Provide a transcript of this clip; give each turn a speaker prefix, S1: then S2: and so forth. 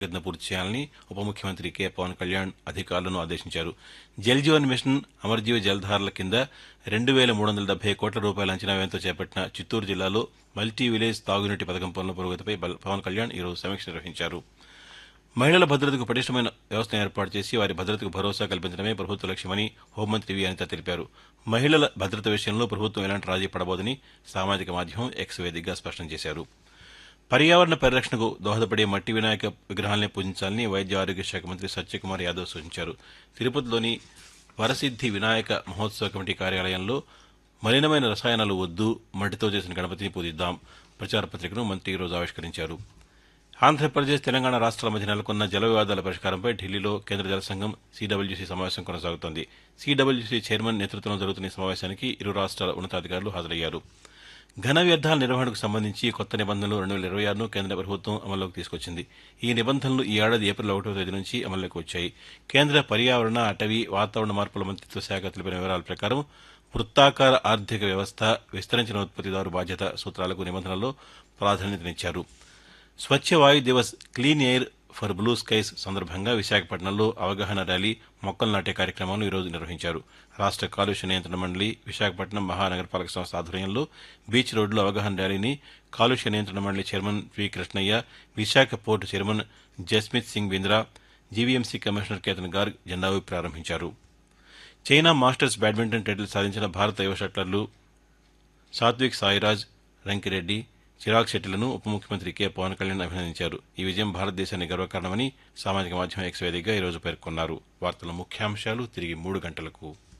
S1: త్వరితగతిన పూర్తి చేయాలని ఉప ముఖ్యమంత్రి కె పవన్ కళ్యాణ్ అధికారులను ఆదేశించారు జల్ జీవన్ మిషన్ అమర్జీవ జలధారల కింద రెండు వేల మూడు వందల డెబ్బై కోట్ల రూపాయల అంచనా వ్యయంతో చేపట్టిన చిత్తూరు జిల్లాలో మల్టీ విలేజ్ తాగునీటి పథకం పనుల పురోగతిపై బల్- పవన్ కళ్యాణ్ ఈరోజు సమీక్ష నిర్వహించారు మహిళల భద్రతకు పటిష్టమైన వ్యవస్థను ఏర్పాటు చేసి వారి భద్రతకు భరోసా కల్పించడమే ప్రభుత్వ లక్ష్యమని హోంమంత్రి వి అనిత తెలిపారు మహిళల భద్రత విషయంలో ప్రభుత్వం ఎలాంటి రాజీ పడబోదని సామాజిక మాధ్యమం ఎక్స్ వేదికగా స్పష్టం చేశారు పర్యావరణ పరిరక్షణకు దోహదపడే మట్టి వినాయక విగ్రహాలనే పూజించాలని వైద్య ఆరోగ్య శాఖ మంత్రి సత్యకుమార్ యాదవ్ సూచించారు తిరుపతిలోని వరసిద్ధి వినాయక మహోత్సవ కమిటీ కార్యాలయంలో మలినమైన రసాయనాలు వద్దు మట్టితో చేసిన గణపతిని పూజిద్దాం ప్రచార పత్రికను మంత్రి ఈరోజు ఆవిష్కరించారు ఆంధ్రప్రదేశ్ తెలంగాణ రాష్ట్రాల మధ్య నెలకొన్న జల వివాదాల పరిష్కారంపై ఢిల్లీలో కేంద్ర జల సంఘం సీడబ్ల్యూసీ సమావేశం కొనసాగుతోంది సీడబ్ల్యూసీ చైర్మన్ నేతృత్వంలో జరుగుతున్న ఈ సమావేశానికి ఇరు రాష్ట్రాల ఉన్నతాధికారులు హాజరయ్యారు ఘన వ్యర్థాల నిర్వహణకు సంబంధించి కొత్త నిబంధనలు రెండు వేల ఇరవై ఆరును కేంద్ర ప్రభుత్వం అమల్లోకి తీసుకొచ్చింది ఈ నిబంధనలు ఈ ఏడాది ఏప్రిల్ ఒకటో తేదీ నుంచి అమల్లోకి వచ్చాయి కేంద్ర పర్యావరణ అటవీ వాతావరణ మార్పుల మంత్రిత్వ శాఖ తెలిపిన వివరాల ప్రకారం వృత్తాకార ఆర్థిక వ్యవస్థ విస్తరించిన ఉత్పత్తిదారు బాధ్యత సూత్రాలకు నిబంధనల్లో ప్రాధాన్యతనిచ్చారు Swachh Vayu Divas clean air for blue skies సందర్భంగా విశాఖపట్నంలో అవగాహన ర్యాలీ మొక్కలు నాటే కార్యక్రమాన్ని ఈరోజు నిర్వహించారు రాష్ట్ర కాలుష్య నియంత్రణ మండలి విశాఖపట్నం మహానగరపాలక సంస్థ ఆధ్వర్యంలో బీచ్ రోడ్లో అవగాహన ర్యాలీని కాలుష్య నియంత్రణ మండలి chairman V Krishnaiah Visakha port chairman Jasmith Singh Bindra GVMC commissioner Ketan Garg జెండా ఊపి ప్రారంభించారు చైనా మాస్టర్స్ బ్యాడ్మింటన్ టైటిల్ సాధించిన భారత యువ షట్లర్లు సాత్విక్ సాయిరాజ్ రంకిరెడ్డి చిరాగ్ శెట్టిలను ఉప ముఖ్యమంత్రి కె పవన్ కళ్యాణ్ అభినందించారు ఈ విజయం భారతదేశానికి గర్వకారణమని సామాజిక మాధ్యమం ఎక్స్ వేదికగా ఈరోజు పేర్కొన్నారు వార్తల ముఖ్యాంశాలు తిరిగి మూడు గంటలకు